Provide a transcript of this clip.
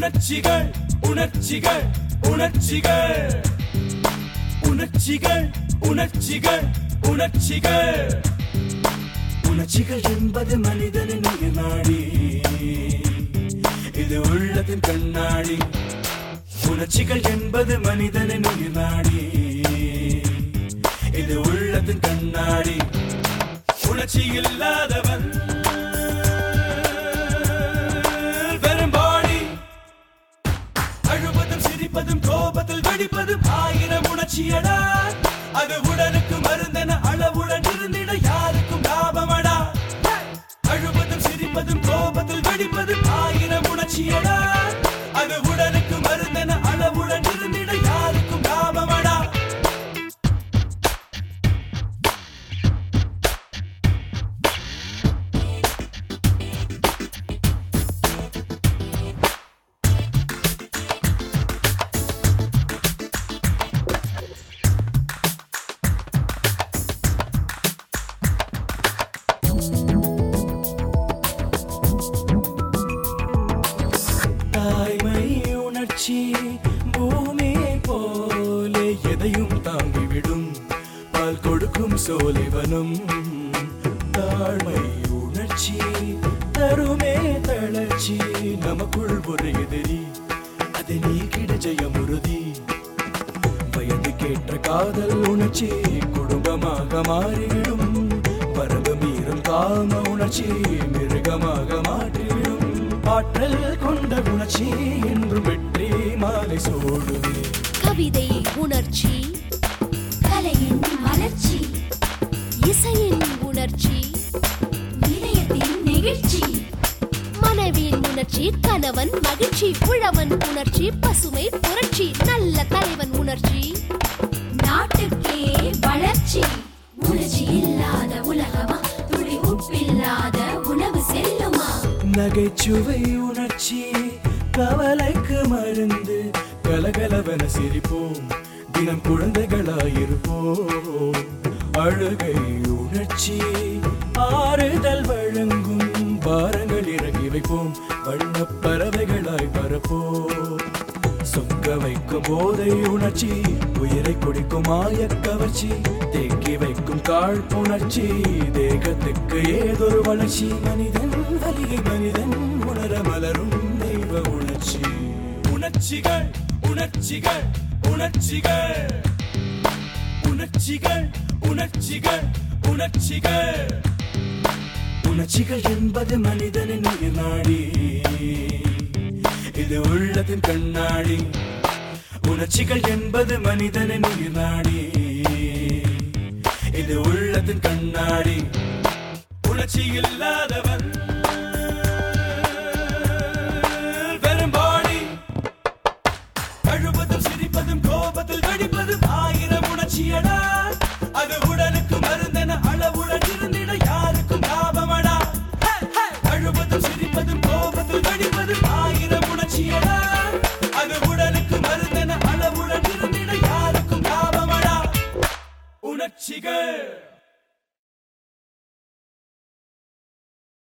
உணர்ச்சிகள் உணர்ச்சிகள் உணர்ச்சிகள் உணர்ச்சிகள் உணர்ச்சிகள் உணர்ச்சிகள் உணர்ச்சிகள் என்பது மனிதனின் உயிர் நாடி இது உள்ளத்தின் கண்ணாடி உணர்ச்சிகள் என்பது மனிதனின் உயிர் நாடி இது உள்ளத்தின் கண்ணாடி உணர்ச்சி இல்லாதவன் பெரும்பாடி அழுவதும் சிரிப்பதும் கோபத்தில் வெடிப்பதும் ஆயிரம் உணர்ச்சியடா அது உடலுக்கு மருந்தென அளவுடன் இருந்திட யாருக்கும் லாபமடா அழுவதும் சிரிப்பதும் கோபத்தில் வெடிப்பதும் ஆயிரம் உணர்ச்சியடா அது உடலுக்கு மருந்தென அளவுடன் இருந்திட யாருக்கும் லாபமடா தாய்மை உணர்ச்சி பூமி போலே எதையும் தாங்கிவிடும் பால் கொடுக்கும் சோலைவனும் தாழ்மை உணர்ச்சி தருமே தளர்ச்சி நமக்குள் ஒரு எதிரி அதை நீக்கிட ஜெயமுறுதி வயதுக்கேற்ற காதல் உணர்ச்சி குடும்பமாக மாறிவிடும் வரவு மீறும் காம உணர்ச்சி மிருகமாக மாற்றிவிடும் ஆற்றல் கொண்ட உணர்ச்சி என்றும் வெற்றி மாலை சோடுவே கவிதை உணர்ச்சி கலையின் மலர்ச்சி இசையின் உணர்ச்சி இதயத்தின் நெகிழ்ச்சி மனைவியின் உணர்ச்சி கணவன் மகிழ்ச்சி உழவன் உணர்ச்சி பசுமை புரட்சி நல்ல தலைவன் உணர்ச்சி நாட்டுக்கே வளர்ச்சி உணர்ச்சி இல்லாத உலகமா துளி உப்பில்லாத உணவு செல்லுமா நகைச்சுவை உணர்ச்சி கவலைக்கு மருந்து கலகலவென சிரிப்போம் தினம் குழந்தைகளாயிருப்போம் அழுகை உணர்ச்சி ஆறுதல் வழங்கும் பாரங்கள் இறங்கி வைப்போம் வண்ணப் பறவைகளாய் பரப்போம் சொக்க வைக்கும் போதை உணர்ச்சி உயிரை குடிக்கும் ஆயக் கவர்ச்சி தேக்கி வைக்கும் காழ்ப்புணர்ச்சி தேகத்துக்கு ஏதொரு வளர்ச்சி மனிதன் வலியை மனிதன் உணர மலரும் தெய்வ உணர்ச்சி உணர்ச்சிகள் உணர்ச்சிகள் உணர்ச்சிகள் உணர்ச்சிகள் உணர்ச்சிகள் உணர்ச்சிகள் உணர்ச்சிகள் என்பது மனிதனின் உயிர் நாடி இது உள்ளத்தின் கண்ணாடி உணர்ச்சிகள் என்பது மனிதனின் உயிர் நாடி இது உள்ளத்தின் கண்ணாடி உணர்ச்சி இல்லாதவன்